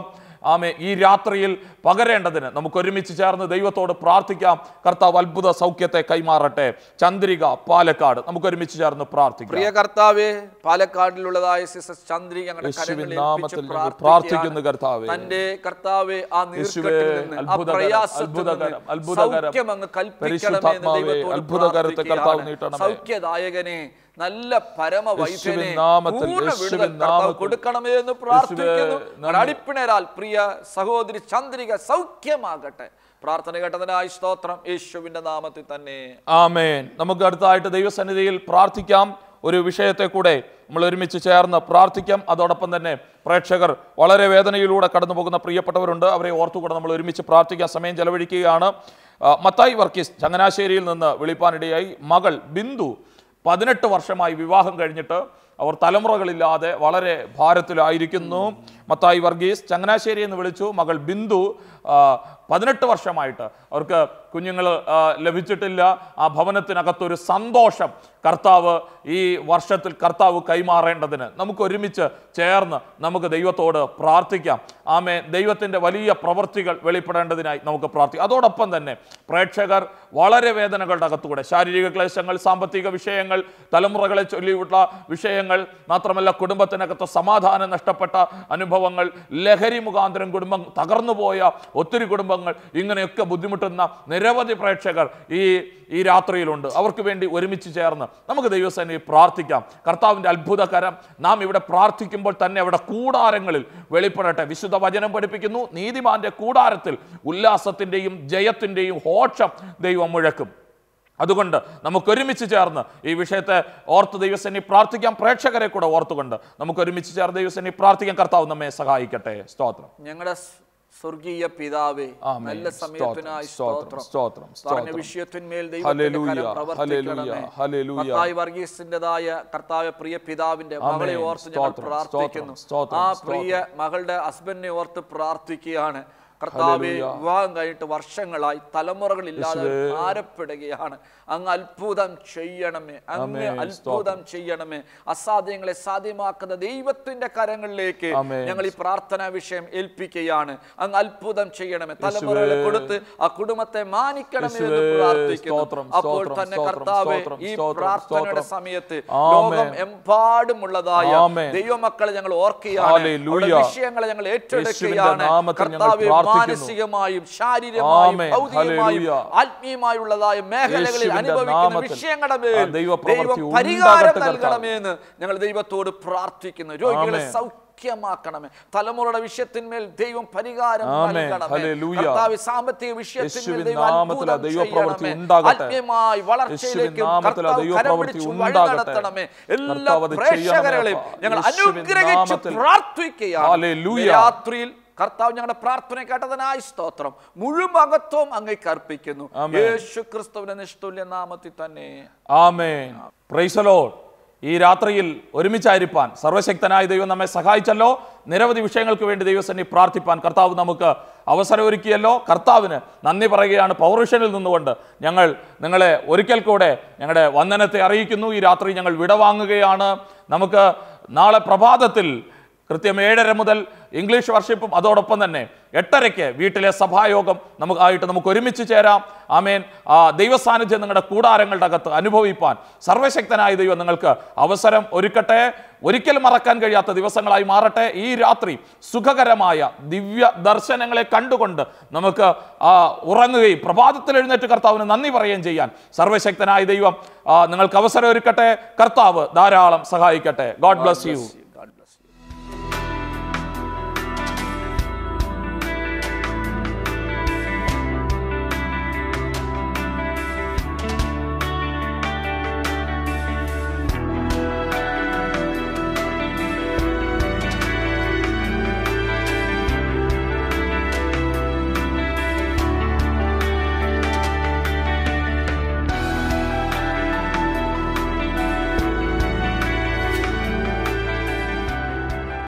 ആമേ ഈ രാത്രിയിൽ പകരേണ്ടതിന് നമുക്ക് ഒരുമിച്ച് ചേർന്ന് ദൈവത്തോട് പ്രാർത്ഥിക്കാം കർത്താവ് അത്ഭുത സൗഖ്യത്തെ കൈമാറട്ടെ ചന്ദ്രിക പാലക്കാട് നമുക്ക് ഒരുമിച്ച് ചേർന്ന് പ്രാർത്ഥിക്കാം പ്രിയ കർത്താവെ പാലക്കാടിലുള്ളതായ സിസ്റ്റർ ചന്ദ്രി ഞങ്ങളുടെ യേശുവിൻ കരങ്ങളിൽ നാമത്തിൽ ഏൽപ്പിച്ച് ഞങ്ങൾ പ്രാർത്ഥിക്കുകയാണ്. പ്രാർത്ഥിക്കുന്നു കർത്താവേ. തന്റെ കർത്താവെ ആ യേശുവേ, നീർക്കെട്ടിൽ നിന്ന് ആ അത്ഭുതകരം, പ്രയാസത്തിൽ അത്ഭുതകരം, നിന്ന് അത്ഭുതകരം. സൗഖ്യം അങ്ങ് കൽപ്പിക്കണമേ എന്ന് പരിശുദ്ധാത്മാവേ, ദൈവത്തോട് അത്ഭുതകരത്തെ കർത്താവ് പ്രാർത്ഥിക്കുകയാണ്. നീട്ടണമേ. സൗഖ്യദായകനെ നല്ല പരമവൈദ്യനെ യേശുവിൻ നാമത്തിൽ, പൂർണ്ണ വിടുതൽ യേശുവിൻ കർത്താവ് നാമത്തിൽ. കൊടുക്കണമേ എന്ന് പ്രാർത്ഥിക്കുന്നു നന്ദി. അടിപ്പിണരാൽ പ്രിയ സഹോദരി ചന്ദ്രിക സൗഖ്യമാകട്ടെ പ്രാർത്ഥന കേട്ടതിനായി സ്തോത്രം യേശുവിന്റെ നാമത്തിൽ തന്നെ ആമേൻ നമുക്ക് അടുത്തതായിട്ട് ദൈവസന്നിധിയിൽ പ്രാർത്ഥിക്കാം ഒരു വിഷയത്തെ കൂടെ നമ്മൾ ഒരുമിച്ച് ചേർന്ന് പ്രാർത്ഥിക്കാം അതോടൊപ്പം തന്നെ പ്രേക്ഷകർ വളരെ വേദനയിലൂടെ കടന്നു പോകുന്ന പ്രിയപ്പെട്ടവരുണ്ട് അവരെ ഓർത്തുകൂടെ നമ്മൾ ഒരുമിച്ച് പ്രാർത്ഥിക്കാൻ സമയം ചെലവഴിക്കുകയാണ് ആ, മത്തായി വർക്കീസ് ചങ്ങനാശ്ശേരിയിൽ നിന്ന് വിളിപ്പാനിടയായി മകൾ ബിന്ദു പതിനെട്ട് വർഷമായി വിവാഹം കഴിഞ്ഞിട്ട് അവർ തലമുറകളില്ലാതെ വളരെ ഭാരത്തിലായിരിക്കുന്നു മത്തായി വർഗീസ് ചങ്ങനാശ്ശേരി എന്ന് വിളിച്ചു മകൾ ബിന്ദു ആ, പതിനെട്ട് വർഷമായിട്ട് അവർക്ക് കുഞ്ഞുങ്ങൾ ലഭിച്ചിട്ടില്ല ആ ഭവനത്തിനകത്തൊരു സന്തോഷം കർത്താവ് ഈ വർഷത്തിൽ കർത്താവ് കൈമാറേണ്ടതിന് നമുക്ക് ഒരുമിച്ച് ചേർന്ന് നമുക്ക് ദൈവത്തോട് പ്രാർത്ഥിക്കാം ആമേ ദൈവത്തിൻ്റെ വലിയ പ്രവൃത്തികൾ വെളിപ്പെടേണ്ടതിനായി നമുക്ക് പ്രാർത്ഥിക്കാം അതോടൊപ്പം തന്നെ പ്രേക്ഷകർ വളരെ വേദനകളുടെ അകത്തൂടെ ശാരീരിക ക്ലേശങ്ങൾ സാമ്പത്തിക വിഷയങ്ങൾ തലമുറകളെ ചൊല്ലിയുള്ള വിഷയങ്ങൾ മാത്രമല്ല കുടുംബത്തിനകത്ത് സമാധാനം നഷ്ടപ്പെട്ട അനുഭവങ്ങൾ ലഹരി മുഖാന്തരം കുടുംബം തകർന്നു പോയ ഒത്തിരി കുടുംബങ്ങൾ ഇങ്ങനെയൊക്കെ ബുദ്ധിമുട്ടുന്ന നിരവധി പ്രേക്ഷകർ ഈ ഈ രാത്രിയിലുണ്ട് അവർക്ക് വേണ്ടി ഒരുമിച്ച് ചേർന്ന് നമുക്ക് ദൈവസേനയിൽ പ്രാർത്ഥിക്കാം കർത്താവിൻ്റെ അത്ഭുതകരം നാം ഇവിടെ പ്രാർത്ഥിക്കുമ്പോൾ തന്നെ അവിടെ കൂടാരങ്ങളിൽ വെളിപ്പെടട്ടെ വിശുദ്ധ വചനം പഠിപ്പിക്കുന്നു നീതിമാന്റെ കൂടാരത്തിൽ ഉല്ലാസത്തിൻ്റെയും ജയത്തിൻ്റെയും ഹോഷം ദൈവം മുഴക്കും അതുകൊണ്ട് നമുക്ക് ഒരുമിച്ച് ചേർന്ന് ഈ വിഷയത്തെ ഓർത്ത് ദൈവസേനി പ്രാർത്ഥിക്കാം പ്രേക്ഷകരെ കൂടെ ഓർത്തുകൊണ്ട് നമുക്ക് ഒരുമിച്ച് ചേർന്ന് ദൈവസേനി പ്രാർത്ഥിക്കാൻ കർത്താവ് നമ്മെ സഹായിക്കട്ടെ സ്തോത്രം ഞങ്ങളുടെ സ് സ്വർഗീയ പിതാവേ ആമേൻ. നല്ല സമയത്തിനായി സ്തോത്രം, സ്തോത്രം സ്തോത്രം, പറഞ്ഞ സ്തോത്രം. വിഷയത്തിന്മേൽ ഹല്ലേലൂയ, ദൈവത്തിന്റെ കരം പ്രവർത്തിക്കണമേ. ഹല്ലേലൂയ, ഹല്ലേലൂയ. മത്തായി വർഗീസിന്റേതായ കർത്താവ് പ്രിയ പിതാവിന്റെ മകളെ ആമേൻ. ഓർത്ത് ഞങ്ങൾ സ്തോത്രം, പ്രാർത്ഥിക്കുന്നു സ്തോത്രം, ആ സ്തോത്രം. പ്രിയ മകളുടെ ഹസ്ബൻഡിനെ ഓർത്ത് പ്രാർത്ഥിക്കുകയാണ് കർത്താവെ ഹല്ലേലൂയ. വിവാഹം കഴിഞ്ഞിട്ട് വർഷങ്ങളായി തലമുറകളില്ലാതെ ഭാരപ്പെടുകയാണ് അങ്ങ് അത്ഭുതം ചെയ്യണമേ അങ്ങ് ആമേൻ. അത്ഭുതം ചെയ്യണമേ അസാധ്യങ്ങളെ സാധ്യമാക്കുന്ന ദൈവത്തിന്റെ കരങ്ങളിലേക്ക് ആമേൻ. ഞങ്ങൾ ഈ പ്രാർത്ഥനാ വിഷയം ഏൽപ്പിക്കുകയാണ് അങ്ങ് അത്ഭുതം ചെയ്യണമേ തലമുറകളെ കൊടുത്ത് ആ കുടുംബത്തെ മാനിക്കണമേ എന്ന് യേശുവേ, പ്രാർത്ഥിക്കുന്നു സ്തോത്രം, അപ്പോൾ സ്തോത്രം, തന്നെ സ്തോത്രം, കർത്താവെ സ്തോത്രം, ഈ സ്തോത്രം, പ്രാർത്ഥനയുടെ സ്തോത്രം. സമയത്ത് ആമേൻ. ലോകം എമ്പാടുമുള്ളതായ ആമേൻ. ദൈവമക്കളെ ഞങ്ങൾ ഓർക്കുകയാണ് ഹല്ലേലൂയ. അവരുടെ വിഷയങ്ങളെ ഞങ്ങൾ ഏറ്റെടുക്കുകയാണ് നാമത്തിൽ ഞങ്ങൾ കർത്താവെ പ്രാർത്ഥിക്കുന്നു. മാനസികമായും ശാരീരികമായും ആമേൻ. ഭൗതികമായും ഹല്ലേലൂയ. ആത്മീയമായുള്ളതായ മേഖലകളിൽ യേശുവിന്റെ അനുഭവിക്കുന്ന നാമത്തിൽ വിഷയങ്ങളുടെ ആ മേൽ ദൈവപ്രവൃത്തി ദൈവം പരിഹാരം ഉണ്ടാകട്ടെ കർത്താവേ. നൽകണമേ എന്ന് ഞങ്ങൾ ദൈവത്തോട് പ്രാർത്ഥിക്കുന്നു രോഗികളെ ആമേൻ. സൗഖ്യമാക്കണമേ തലമുറയുടെ വിഷയത്തിന്മേൽ ദൈവം പരിഹാരം ആമേൻ. നൽകണമേ ഹല്ലേലൂയ. കർത്താവ് സാമ്പത്തിക വിഷയത്തിന്മേൽ യേശുവിൻ ദൈവം നാമത്തിൽ ആ അത്ഭുതം ദൈവപ്രവൃത്തി ചെയ്യണമേ. ഉണ്ടാകട്ടെ. ആത്മീയമായി വളർച്ചയിലേക്ക് യേശുവിൻ നാമത്തിൽ ആ കർത്താവ് കരം ദൈവപ്രവൃത്തി പിടിച്ച് വഴി ഉണ്ടാകട്ടെ. നടത്തണമേ എല്ലാ കർത്താവ് അത് പ്രേക്ഷകരെയും ചെയ്യണമേ ഞങ്ങൾ അപ്പാ. യേശുവിൻ അനുഗ്രഹിച്ച് നാമത്തിൽ. പ്രാർത്ഥിക്കുകയാണ് ഹല്ലേലൂയ. രാത്രിയിൽ കർത്താവ് ഞങ്ങളുടെ പ്രാർത്ഥന കേട്ടതിനായി സ്തോത്രം മുഴുമകത്വം അങ്ങേക്ക് അർപ്പിക്കുന്നു ആമേൻ. യേശു ക്രിസ്തുവിന്റെ നിഷ്തുല്യ നാമത്തിൽ തന്നെ ആമേൻ പ്രൈസലോ ഈ രാത്രിയിൽ ഒരുമിച്ചായിരിക്കാൻ സർവശക്തനായ ദൈവം നമ്മെ സഹായിച്ചല്ലോ നിരവധി വിഷയങ്ങൾക്ക് വേണ്ടി ദൈവസന്നി പ്രാർത്ഥിപ്പാൻ കർത്താവ് നമുക്ക് അവസരമൊരുക്കിയല്ലോ കർത്താവിന് നന്ദി പറയുകയാണ് പൗരുഷനിൽ നിന്നുകൊണ്ട് ഞങ്ങൾ നിങ്ങളെ ഒരിക്കൽ കൂടെ ഞങ്ങളുടെ വന്ദനത്തെ അറിയിക്കുന്നു ഈ രാത്രി ഞങ്ങൾ വിടവാങ്ങുകയാണ് നമുക്ക് നാളെ പ്രഭാതത്തിൽ കൃത്യം ഏഴര മുതൽ ഇംഗ്ലീഷ് വർഷിപ്പും അതോടൊപ്പം തന്നെ എട്ടരയ്ക്ക് വീട്ടിലെ സഭായോഗം നമുക്ക് ആയിട്ട് നമുക്ക് ഒരുമിച്ച് ചേരാം ആമേൻ ആ ദൈവസാന്നിധ്യം നിങ്ങളുടെ കൂടാരങ്ങളുടെ അകത്ത് അനുഭവിപ്പാൻ സർവശക്തനായ ദൈവം നിങ്ങൾക്ക് അവസരം ഒരുക്കട്ടെ ഒരിക്കലും മറക്കാൻ കഴിയാത്ത ദിവസങ്ങളായി മാറട്ടെ ഈ രാത്രി സുഖകരമായ ദിവ്യ ദർശനങ്ങളെ കണ്ടുകൊണ്ട് നമുക്ക് ആ ഉറങ്ങുകയും പ്രഭാതത്തിൽ എഴുന്നേറ്റ് കർത്താവിന് നന്ദി പറയുകയും ചെയ്യാൻ സർവശക്തനായ ദൈവം ആ, നിങ്ങൾക്ക് അവസരം ഒരുക്കട്ടെ കർത്താവ് ധാരാളം സഹായിക്കട്ടെ ഗോഡ് ബ്ലസ് യു